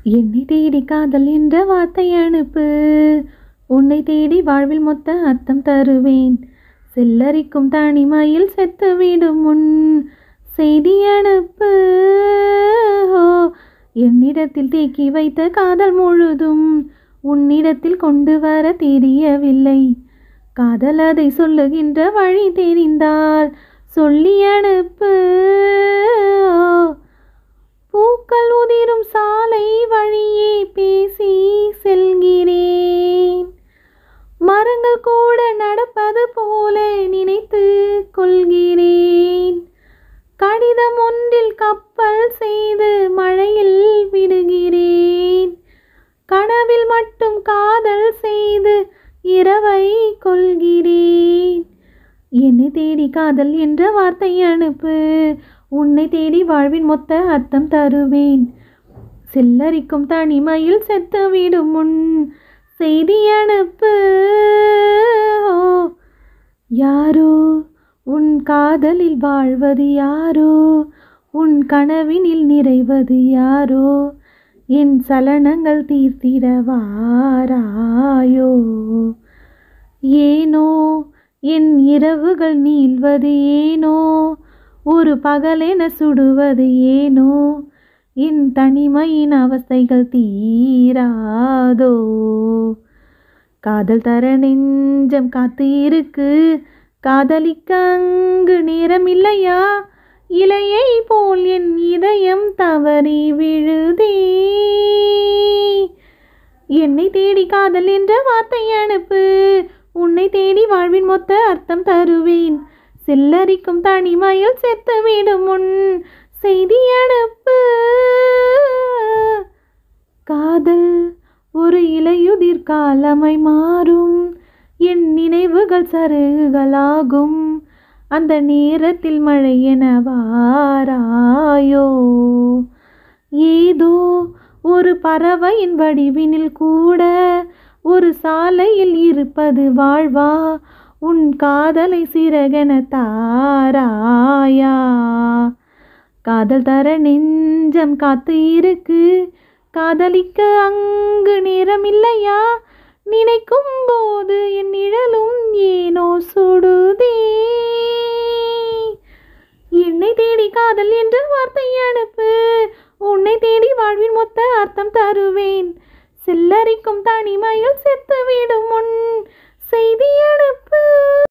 என்னை தேடி காதல் என்ற வார்த்தை அனுப்பு உன்னை தேடி வாழ்வில் மொத்த அர்த்தம் தருவேன் செல்லரிக்கும் தனிமையில் செத்துவிடும் முன் செய்தி அனுப்பு ஓ என்னிடத்தில் தேக்கி வைத்த காதல் முழுதும் உன்னிடத்தில் கொண்டு வர தெரியவில்லை காதல் அதை சொல்லுகின்ற வழி தெரிந்தால் சொல்லி அனுப்பு ஓ பூக்கள் உதிரும் சாலை வழியே பேசி செல்கிறேன் மரங்கள் கூட நடப்பது போல நினைத்து கொள்கிறேன் கடிதம் ஒன்றில் கப்பல் செய்து மழையில் விடுகிறேன் கனவில் மட்டும் காதல் செய்து இரவை கொள்கிறேன் என்னை தேடி காதல் என்ற வார்த்தை அனுப்பு உன்னை தேடி வாழ்வின் மொத்த அர்த்தம் தருவேன் செல்லரிக்கும் தனிமையில் செத்துவிடும் முன் செய்தி அனுப்பு ஓ யாரோ உன் காதலில் வாழ்வது யாரோ உன் கனவினில் நிறைவது யாரோ என் சலனங்கள் தீர்த்திட வாராயோ ஏனோ என் இரவுகள் நீள்வது ஏனோ ஒரு பகலென சுடுவது ஏனோ என் தனிமையின் அவஸ்தைகள் தீராதோ காதல் தர நெஞ்சம் காத்து இருக்கு காதலிக்க அங்கு நேரம் இல்லையா இலையை போல் என் இதயம் தவறி விழுதே என்னை தேடி காதல் என்ற வார்த்தை அனுப்பு உன்னை தேடி வாழ்வின் மொத்த அர்த்தம் தருவேன் செல்லரிக்கும் தனிமையில் செத்து விடும் முன் செய்தி அனுப்பு காதல் ஒரு இலையுதிர் காலமை மாறும் என் நினைவுகள் சருகலாகும் அந்த நேரத்தில் மழை என வாராயோ ஏதோ ஒரு பறவையின் வடிவினில் கூட ஒரு சாலையில் இருப்பது வாழ்வா உன் காதலை சிறகென தாராயா காதல் தர நெஞ்சம் காத்து இருக்கு காதலிக்க அங்கு நேரம் இல்லையா நினைக்கும் போது என் நிழலும் ஏனோ சுடுதே என்னை தேடி காதல் என்ற வார்த்தை அனுப்பு உன்னை தேடி வாழ்வின் மொத்த அர்த்தம் தருவேன் செல்லரிக்கும் தனிமையில் செத்துவிடும் முன் செய்தி அனுப்பு